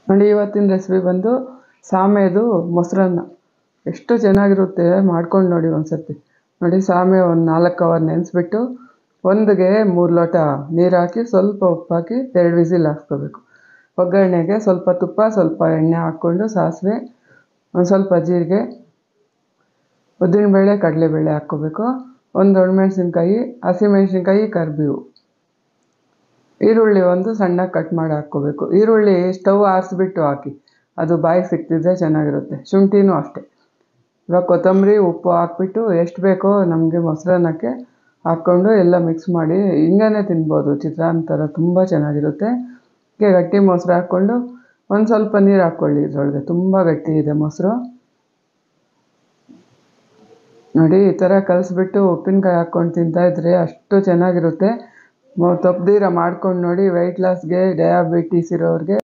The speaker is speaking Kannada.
ನೋಡಿ ಇವತ್ತಿನ ರೆಸಿಪಿ ಬಂದು ಸಾಮೆದು ಮೊಸರನ್ನ ಎಷ್ಟು ಚೆನ್ನಾಗಿರುತ್ತೆ ಮಾಡ್ಕೊಂಡು ನೋಡಿ ಒಂದ್ಸತಿ ನೋಡಿ ಸಾಮೆ ಒಂದು ನಾಲ್ಕು ಅವರ್ ನೆನೆಸ್ಬಿಟ್ಟು ಒಂದಿಗೆ ಮೂರು ಲೋಟ ನೀರು ಹಾಕಿ ಸ್ವಲ್ಪ ಉಪ್ಪು ಹಾಕಿ ಎರಡು ವಿಸಿಲ್ ಹಾಕ್ಕೋಬೇಕು ಒಗ್ಗರಣೆಗೆ ಸ್ವಲ್ಪ ತುಪ್ಪ ಸ್ವಲ್ಪ ಎಣ್ಣೆ ಹಾಕ್ಕೊಂಡು ಸಾಸಿವೆ ಒಂದು ಸ್ವಲ್ಪ ಜೀರಿಗೆ ಉದ್ದಿನಬೇಳೆ ಕಡಲೆಬೇಳೆ ಹಾಕ್ಕೋಬೇಕು ಒಂದು ಒಣಮೆಣ್ಸಿನ್ಕಾಯಿ ಹಸಿಮೆಣ್ಸಿನ್ಕಾಯಿ ಕರಿಬೇವು ಈರುಳ್ಳಿ ಒಂದು ಸಣ್ಣಗೆ ಕಟ್ ಮಾಡಿ ಹಾಕ್ಕೋಬೇಕು ಈರುಳ್ಳಿ ಸ್ಟವ್ ಆರಿಸ್ಬಿಟ್ಟು ಹಾಕಿ ಅದು ಬಾಯಿಗೆ ಸಿಕ್ತಿದ್ರೆ ಚೆನ್ನಾಗಿರುತ್ತೆ ಶುಂಠಿನೂ ಅಷ್ಟೇ ಇವಾಗ ಕೊತ್ತಂಬರಿ ಉಪ್ಪು ಹಾಕ್ಬಿಟ್ಟು ಎಷ್ಟು ಬೇಕೋ ನಮಗೆ ಮೊಸರನ್ನಕ್ಕೆ ಹಾಕ್ಕೊಂಡು ಎಲ್ಲ ಮಿಕ್ಸ್ ಮಾಡಿ ಹಿಂಗೇ ತಿನ್ಬೋದು ಚಿತ್ರಾನ್ನ ಥರ ತುಂಬ ಚೆನ್ನಾಗಿರುತ್ತೆ ಹೀಗೆ ಗಟ್ಟಿ ಮೊಸರು ಹಾಕ್ಕೊಂಡು ಒಂದು ಸ್ವಲ್ಪ ನೀರು ಹಾಕ್ಕೊಳ್ಳಿ ಇದರೊಳಗೆ ತುಂಬ ಗಟ್ಟಿ ಇದೆ ಮೊಸರು ನೋಡಿ ಈ ಥರ ಕಲಿಸ್ಬಿಟ್ಟು ಉಪ್ಪಿನಕಾಯಿ ಹಾಕ್ಕೊಂಡು ತಿಂತಾಯಿದ್ರೆ ಅಷ್ಟು ಚೆನ್ನಾಗಿರುತ್ತೆ ತಪ್ಪದಿರ ಮಾಡ್ಕೊಂಡು ನೋಡಿ ವೆಯ್ಟ್ ಲಾಸ್ಗೆ ಡಯಾಬಿಟೀಸ್ ಇರೋರಿಗೆ